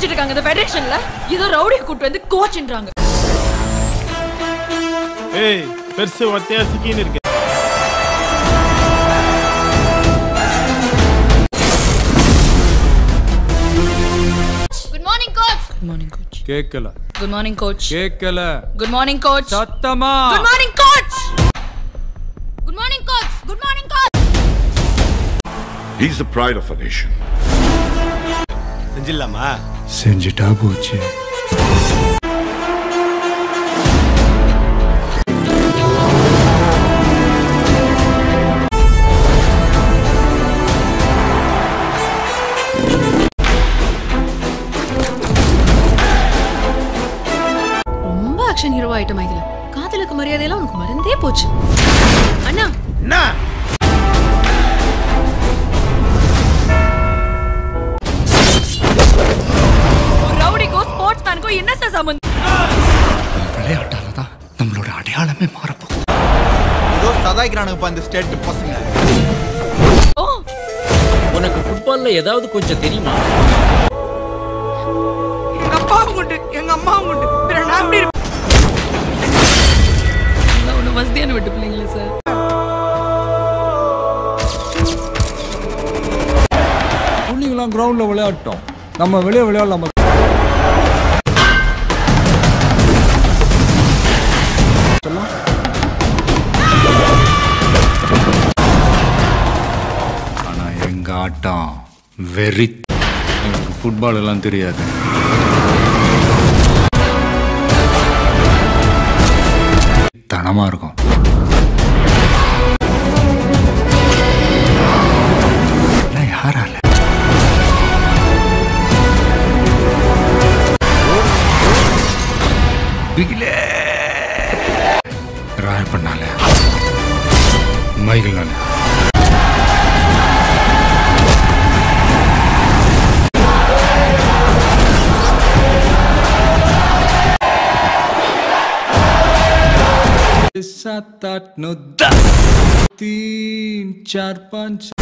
நினைச்சிட்டு இருக்காங்க இந்த ஃபெடரேஷன்ல ஏதோ ரவுடியை கூட்டு வந்து கோச்ன்றாங்க ஏய் பெருசு ஒத்தையா சிக்கின்னு இருக்கு good morning coach good morning coach கேட்கல குட் மார்னிங் கோச் கேட்கல குட் மார்னிங் கோச் சத்தமா good morning coach good morning coach good morning coach He's the pride of a nation. செஞ்சிடலாமா செஞ்சுட்டா போச்சு ரொம்ப ஆக்ஷன் ஹீரோ ஆயிட்ட மைதில காதலுக்கு மரியாதையெல்லாம் உனக்கு மறந்தே போச்சு அண்ணா என்ன ஒரு ரவுடிக்கும் ஸ்போர்ட்ஸ் மேனுக்கும் என்ன சார் சம்பந்தம் விளையாட்டால தான் நம்மளோட அடையாளமே மாறப்போகுது ஏதோ சதாய்க்கிறானுங்கப்பா இந்த ஸ்டேட் பசங்க ஓ உனக்கு ஃபுட்பால்ல ஏதாவது கொஞ்சம் தெரியுமா எங்க அப்பாவும் உண்டு எங்க அம்மாவும் உண்டு பிற நான் எப்படி இருப்பேன் ஒன்றும் வசதியான விட்டு பிள்ளைங்களே சார் புள்ளிங்களாம் கிரவுண்ட்ல விளையாட்டோம் நம்ம வெளியே விளையாடலாமா ஆனா எங்க ஆட்டம் வெறி எனக்கு ஃபுட்பால் எல்லாம் தெரியாது தனமா இருக்கும் நான் யாரால பிகிலே ராயப்பண்ணால மைகள்னால सात आठ नौ दस तीन चार पाँच